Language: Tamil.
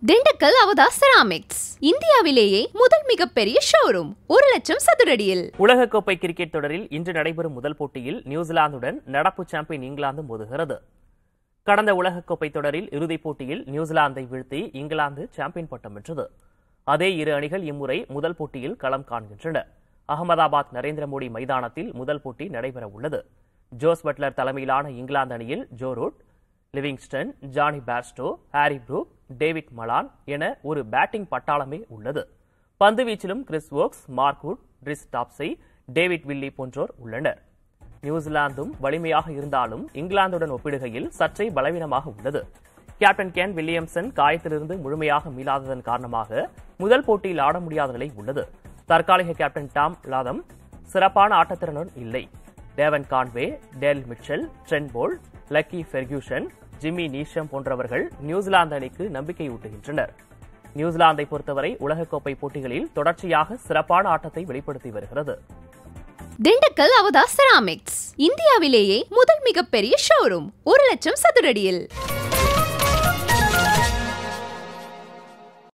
திண்டுக்கல் அவதா செராமிக்ஸ் இந்தியாவிலேயே முதல் மிகப்பெரிய ஷோரூம் ஒரு லட்சம் சதுரடியில் உலகக்கோப்பை கிரிக்கெட் தொடரில் இன்று நடைபெறும் முதல் போட்டியில் நியூசிலாந்துடன் நடப்பு சாம்பியன் இங்கிலாந்து மோதுகிறது கடந்த உலகக்கோப்பை தொடரில் இறுதிப் போட்டியில் நியூசிலாந்தை வீழ்த்தி இங்கிலாந்து சாம்பியன் பட்டம் வென்றது அதே இரு அணிகள் இம்முறை முதல் போட்டியில் களம் காண்கின்றன அகமதாபாத் நரேந்திர மோடி மைதானத்தில் முதல் போட்டி நடைபெற உள்ளது ஜோஸ் பட்லர் தலைமையிலான இங்கிலாந்து அணியில் Joe Root Livingstone Jonny Bairstow Harry Brook David Malan என ஒரு பேட்டிங் பட்டாளமே உள்ளது பந்து வீச்சிலும் கிறிஸ் வோக்ஸ் மார்க்வுட் ரிஸ் டாப்ஸை டேவிட் வில்லி போன்றோர் உள்ளனர் நியூசிலாந்தும் வலிமையாக இருந்தாலும் இங்கிலாந்துடன் ஒப்பிடுகையில் சற்றே பலவீனமாக உள்ளது கேப்டன் கேன் வில்லியம்சன் காயத்திலிருந்து முழுமையாக மீளாததன் காரணமாக முதல் போட்டியில் ஆட முடியாத நிலை உள்ளது தற்காலிக கேப்டன் டாம் லாதம் சிறப்பான ஆட்டத்திறனுடன் இல்லை Devon Conway Daryl Mitchell Trent Boult Lockie Ferguson Jimmy Neesham போன்றவர்கள் நியூசிலாந்து அணிக்கு நம்பிக்கையூட்டுகின்றனர் நியூசிலாந்தை பொறுத்தவரை உலகக்கோப்பை போட்டிகளில் தொடர்ச்சியாக சிறப்பான ஆட்டத்தை வெளிப்படுத்தி வருகிறது திண்டுக்கல் அவதா செராமிக்ஸ் இந்தியாவிலேயே முதல் மிகப்பெரிய ஷோரூம் ஒரு லட்சம் சதுரடியில்